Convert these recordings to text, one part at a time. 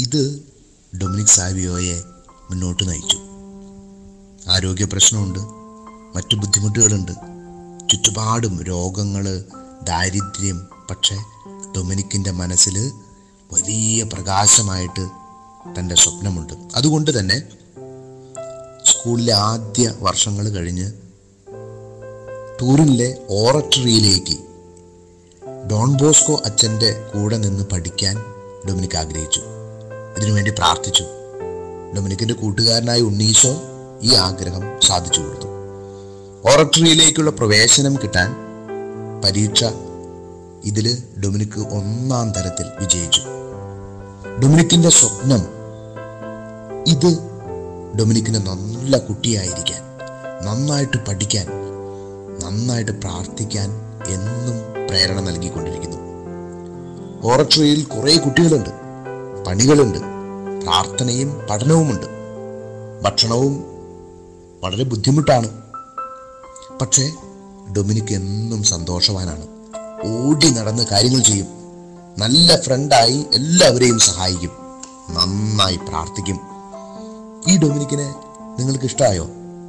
ഇത് ഡൊമിനിക് സാവിയോയെ മുന്നോട്ട് നയിച്ചു ആരോഗ്യ പ്രശ്നമുണ്ട് മറ്റു ബുദ്ധിമുട്ടുകളുണ്ട് ചുറ്റുപാടും രോഗങ്ങൾ ദാരിദ്ര്യം പക്ഷേ ഡൊമിനിക്കിൻ്റെ മനസ്സിൽ വലിയ പ്രകാശമായിട്ട് തൻ്റെ സ്വപ്നമുണ്ട് അതുകൊണ്ട് തന്നെ സ്കൂളിലെ ആദ്യ വർഷങ്ങൾ കഴിഞ്ഞ് ടൂറിനിലെ ഓറട്ടറിയിലേക്ക് ഡോൺ ബോസ്കോ അച്ഛൻ്റെ കൂടെ നിന്ന് പഠിക്കാൻ ഡൊമിനിക് ആഗ്രഹിച്ചു ഇതിനുവേണ്ടി പ്രാർത്ഥിച്ചു ഡൊമിനിക്കിൻ്റെ കൂട്ടുകാരനായ ഉണ്ണീശോ ഈ ആഗ്രഹം സാധിച്ചു കൊടുത്തു ഓറട്ടറിയിലേക്കുള്ള പ്രവേശനം കിട്ടാൻ പരീക്ഷ ഇതിൽ ഡൊമിനിക്ക് ഒന്നാം തരത്തിൽ വിജയിച്ചു ഡൊമിനിക്കിന്റെ സ്വപ്നം ഇത് ഡൊമിനിക്കിന് നല്ല കുട്ടിയായിരിക്കാൻ നന്നായിട്ട് പഠിക്കാൻ നന്നായിട്ട് പ്രാർത്ഥിക്കാൻ എന്നും പ്രേരണ നൽകിക്കൊണ്ടിരിക്കുന്നു ഓറട്ടറിയിൽ കുറേ കുട്ടികളുണ്ട് പണികളുണ്ട് പ്രാർത്ഥനയും പഠനവുമുണ്ട് ഭക്ഷണവും വളരെ ബുദ്ധിമുട്ടാണ് പക്ഷേ ഡൊമിനിക്ക് എന്നും സന്തോഷവാനാണ് ഓടി നടന്ന് കാര്യങ്ങൾ ചെയ്യും നല്ല ഫ്രണ്ടായി എല്ലാവരെയും സഹായിക്കും നന്നായി പ്രാർത്ഥിക്കും ഈ ഡൊമിനിക്കിനെ നിങ്ങൾക്ക് ഇഷ്ടമായോ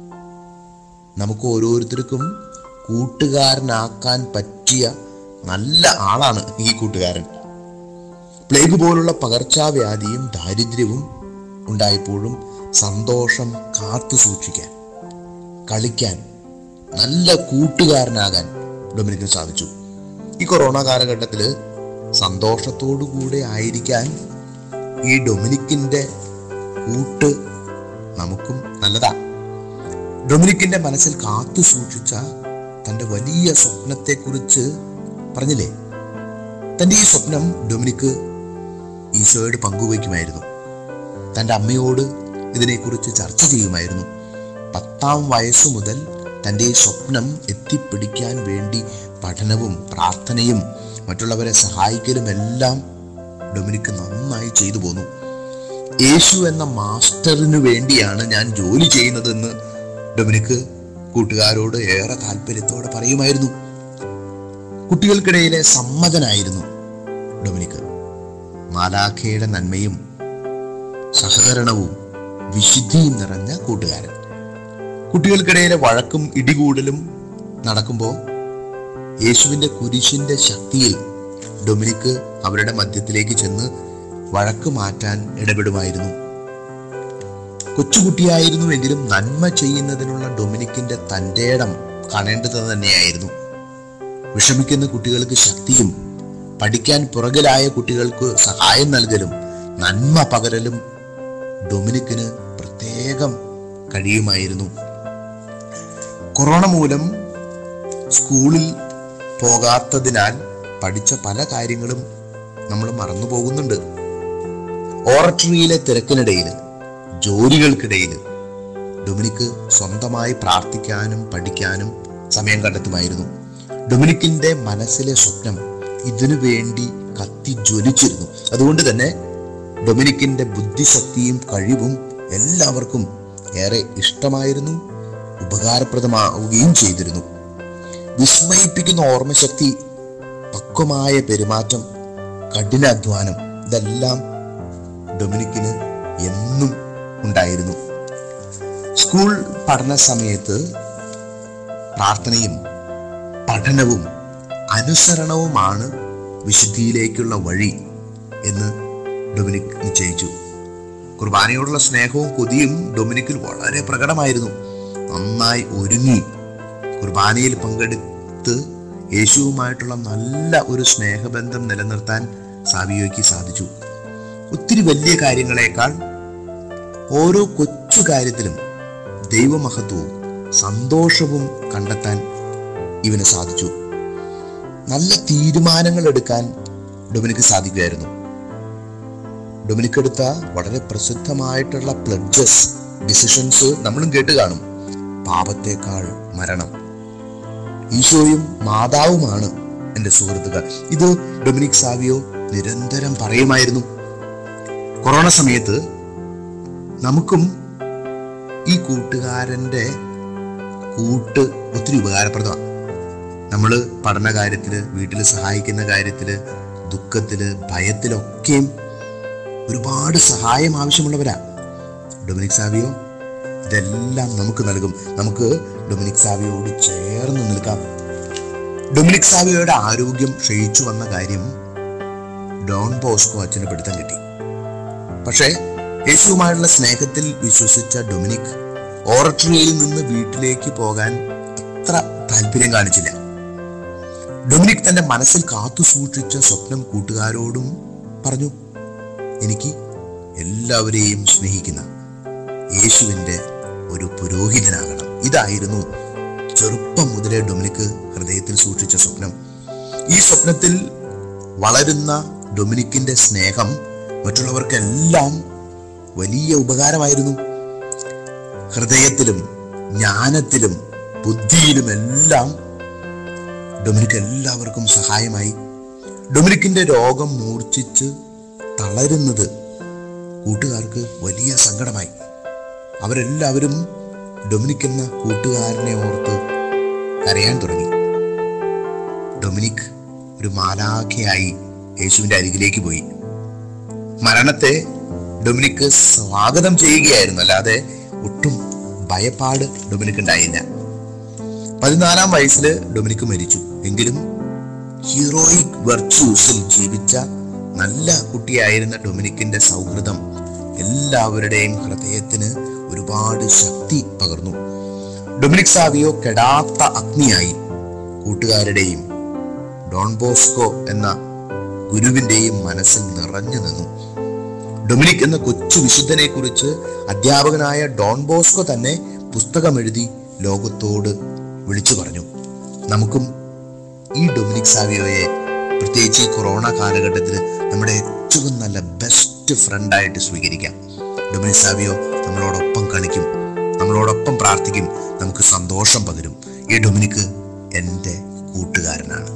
നമുക്ക് ഓരോരുത്തർക്കും കൂട്ടുകാരനാക്കാൻ പറ്റിയ നല്ല ആളാണ് ഈ കൂട്ടുകാരൻ പ്ലേഗ് പോലുള്ള പകർച്ചാവ്യാധിയും ദാരിദ്ര്യവും ഉണ്ടായപ്പോഴും സന്തോഷം കാത്തു സൂക്ഷിക്കാൻ കളിക്കാൻ നല്ല കൂട്ടുകാരനാകാൻ ഡൊമിനിക്കിന് സാധിച്ചു ഈ കൊറോണ കാലഘട്ടത്തിൽ സന്തോഷത്തോടു കൂടെ ആയിരിക്കാൻ ഈ ഡൊമിനിക്കിന്റെ കൂട്ട് നമുക്കും നല്ലതാ ഡൊമിനിക്കിന്റെ മനസ്സിൽ കാത്തു സൂക്ഷിച്ച തന്റെ വലിയ സ്വപ്നത്തെക്കുറിച്ച് പറഞ്ഞില്ലേ തന്റെ ഈ സ്വപ്നം ഡൊമിനിക്ക് ഈശോയോട് പങ്കുവയ്ക്കുമായിരുന്നു തന്റെ അമ്മയോട് ഇതിനെക്കുറിച്ച് ചർച്ച ചെയ്യുമായിരുന്നു പത്താം വയസ്സു മുതൽ തൻ്റെ ഈ സ്വപ്നം എത്തിപ്പിടിക്കാൻ വേണ്ടി പഠനവും പ്രാർത്ഥനയും മറ്റുള്ളവരെ സഹായിക്കലും എല്ലാം ഡൊമിനിക്ക് നന്നായി ചെയ്തു പോന്നു യേശു എന്ന മാസ്റ്ററിനു വേണ്ടിയാണ് ഞാൻ ജോലി ചെയ്യുന്നതെന്ന് ഡൊമിനിക്ക് കൂട്ടുകാരോട് ഏറെ താല്പര്യത്തോടെ പറയുമായിരുന്നു കുട്ടികൾക്കിടയിലെ സമ്മതനായിരുന്നു ഡൊമിനിക്ക് മാലാഖയുടെ നന്മയും സഹകരണവും വിശുദ്ധിയും നിറഞ്ഞ കൂട്ടുകാരൻ കുട്ടികൾക്കിടയിലെ വഴക്കും ഇടികൂടലും നടക്കുമ്പോൾ യേശുവിന്റെ കുരിശിന്റെ ശക്തിയിൽ ഡൊമിനിക്ക് അവരുടെ മധ്യത്തിലേക്ക് ചെന്ന് വഴക്ക് മാറ്റാൻ ഇടപെടുമായിരുന്നു കൊച്ചുകുട്ടിയായിരുന്നുവെങ്കിലും നന്മ ചെയ്യുന്നതിനുള്ള ഡൊമിനിക്കിന്റെ തൻ്റെ ഇടം കാണേണ്ടത് തന്നെയായിരുന്നു വിഷമിക്കുന്ന കുട്ടികൾക്ക് ശക്തിയും പഠിക്കാൻ പുറകിലായ കുട്ടികൾക്ക് സഹായം നൽകലും നന്മ പകരലും ഡൊമിനിക്കിന് പ്രത്യേകം കഴിയുമായിരുന്നു കൊറോണ മൂലം സ്കൂളിൽ പോകാത്തതിനാൽ പഠിച്ച പല കാര്യങ്ങളും നമ്മൾ മറന്നു പോകുന്നുണ്ട് ഓറട്ടറിയിലെ തിരക്കിനിടയിൽ ജോലികൾക്കിടയിൽ ഡൊമിനിക്ക് സ്വന്തമായി പ്രാർത്ഥിക്കാനും പഠിക്കാനും സമയം കണ്ടെത്തുമായിരുന്നു ഡൊമിനിക്കിന്റെ മനസ്സിലെ സ്വപ്നം ഇതിനു വേണ്ടി കത്തി ജ്വലിച്ചിരുന്നു അതുകൊണ്ട് തന്നെ ഡൊമിനിക്കിന്റെ ബുദ്ധിശക്തിയും കഴിവും എല്ലാവർക്കും ഏറെ ഇഷ്ടമായിരുന്നു ഉപകാരപ്രദമാവുകയും ചെയ്തിരുന്നു വിസ്മയിപ്പിക്കുന്ന ഓർമ്മശക്തി പക്വമായ പെരുമാറ്റം കഠിനാധ്വാനം ഇതെല്ലാം ഡൊമിനിക്കിന് എന്നും ഉണ്ടായിരുന്നു സ്കൂൾ പഠന സമയത്ത് പ്രാർത്ഥനയും പഠനവും അനുസരണവുമാണ് വിശുദ്ധിയിലേക്കുള്ള വഴി എന്ന് ഡൊമിനിക് നിശ്ചയിച്ചു കുർബാനയോടുള്ള സ്നേഹവും കൊതിയും ഡൊമിനിക്കിൽ വളരെ പ്രകടമായിരുന്നു നന്നായി ഒരുങ്ങി കുർബാനയിൽ പങ്കെടുത്ത് യേശുവുമായിട്ടുള്ള നല്ല ഒരു സ്നേഹബന്ധം നിലനിർത്താൻ സാവിയോയ്ക്ക് സാധിച്ചു ഒത്തിരി വലിയ കാര്യങ്ങളെക്കാൾ ഓരോ കൊച്ചു കാര്യത്തിലും ദൈവമഹത്വവും സന്തോഷവും കണ്ടെത്താൻ ഇവന് സാധിച്ചു നല്ല തീരുമാനങ്ങൾ എടുക്കാൻ ഡൊമിനിക്ക് സാധിക്കുമായിരുന്നു ഡൊമിനിക്ക് എടുത്ത വളരെ പ്രസിദ്ധമായിട്ടുള്ള പ്ലഡ്ജസ് ഡിസിഷൻസ് നമ്മളും കേട്ട് കാണും പാപത്തേക്കാൾ മരണം ഈശോയും മാതാവുമാണ് എൻ്റെ സുഹൃത്തുക്കൾ ഇത് ഡൊമിനിക് സാവിയോ നിരന്തരം പറയുമായിരുന്നു കൊറോണ സമയത്ത് നമുക്കും ഈ കൂട്ടുകാരൻ്റെ കൂട്ട് ഒത്തിരി ഉപകാരപ്രദമാണ് നമ്മൾ പഠന കാര്യത്തിൽ വീട്ടിൽ സഹായിക്കുന്ന കാര്യത്തിൽ ദുഃഖത്തിൽ ഭയത്തിലൊക്കെയും ഒരുപാട് സഹായം ആവശ്യമുള്ളവരാ ഡൊമിനിക് സാവിയോ ഇതെല്ലാം നമുക്ക് നൽകും നമുക്ക് ഡൊമിനിക് സാവിയോട് ചേർന്ന് നിൽക്കാം ഡൊമിനിക് സാവിയോയുടെ ആരോഗ്യം ക്ഷയിച്ചു വന്ന കാര്യം ഡോൺ ബോസ്കോ അച്ഛന് പിടുത്തം കിട്ടി പക്ഷേ യേശുവുമായുള്ള സ്നേഹത്തിൽ വിശ്വസിച്ച ഡൊമിനിക് ഓറട്ടറിയിൽ നിന്ന് വീട്ടിലേക്ക് പോകാൻ അത്ര താല്പര്യം കാണിച്ചില്ല ഡൊമിനിക് തന്റെ മനസ്സിൽ കാത്തു സൂക്ഷിച്ച സ്വപ്നം കൂട്ടുകാരോടും പറഞ്ഞു എനിക്ക് എല്ലാവരെയും സ്നേഹിക്കുന്ന യേശുവിൻ്റെ ഒരു പുരോഹിതനാകണം ഇതായിരുന്നു ചെറുപ്പം മുതലേ ഡൊമിനിക് ഹൃദയത്തിൽ സൂക്ഷിച്ച സ്വപ്നം ഈ സ്വപ്നത്തിൽ വളരുന്ന ഡൊമിനിക്കിന്റെ സ്നേഹം മറ്റുള്ളവർക്കെല്ലാം വലിയ ഉപകാരമായിരുന്നു ഹൃദയത്തിലും ജ്ഞാനത്തിലും ബുദ്ധിയിലുമെല്ലാം ഡൊമിനിക്ക് എല്ലാവർക്കും സഹായമായി ഡൊമിനിക്കിന്റെ രോഗം മൂർച്ഛിച്ച് തളരുന്നത് കൂട്ടുകാർക്ക് വലിയ സങ്കടമായി അവരെല്ലാവരും ഡൊമിനിക് എന്ന കൂട്ടുകാരനെ ഓർത്ത് കരയാൻ തുടങ്ങി ഡൊമിനിക് ഒരു മാലാഖയായി യേശുവിന്റെ അരികിലേക്ക് പോയി മരണത്തെ ഡൊമിനിക് സ്വാഗതം ചെയ്യുകയായിരുന്നു അല്ലാതെ ഒട്ടും ഭയപ്പാട് ഡൊമിനിക് ഉണ്ടായില്ല പതിനാലാം വയസ്സിൽ ഡൊമിനിക് മരിച്ചു എങ്കിലും ഹീറോയിക് വെർച്യൂസിൽ ജീവിച്ച നല്ല കുട്ടിയായിരുന്ന ഡൊമിനിക്കിന്റെ സൗഹൃദം എല്ലാവരുടെയും ഹൃദയത്തിന് ഒരുപാട് ശക്തി പകർന്നു ഡൊമിനിക് സാവിയോ കെടാത്ത അഗ്നിയായി കൂട്ടുകാരുടെയും ഡോൺ ബോസ്കോ എന്ന ഗുരുവിന്റെയും മനസ്സിൽ നിറഞ്ഞു നിന്നു ഡൊമിനിക് എന്ന കൊച്ചു വിശുദ്ധനെ കുറിച്ച് അധ്യാപകനായ ഡോൺ ബോസ്കോ തന്നെ പുസ്തകം എഴുതി ലോകത്തോട് വിളിച്ചു പറഞ്ഞു നമുക്കും ഈ ഡൊമിനിക് സാവിയോയെ പ്രത്യേകിച്ച് ഈ കൊറോണ കാലഘട്ടത്തിൽ നമ്മുടെ ഏറ്റവും നല്ല ബെസ്റ്റ് ഫ്രണ്ടായിട്ട് സ്വീകരിക്കാം ഡൊമിനിക് സാവിയോ നമ്മളോടൊപ്പം കളിക്കും നമ്മളോടൊപ്പം പ്രാർത്ഥിക്കും നമുക്ക് സന്തോഷം പകരും ഈ ഡൊമിനിക്ക് എൻ്റെ കൂട്ടുകാരനാണ്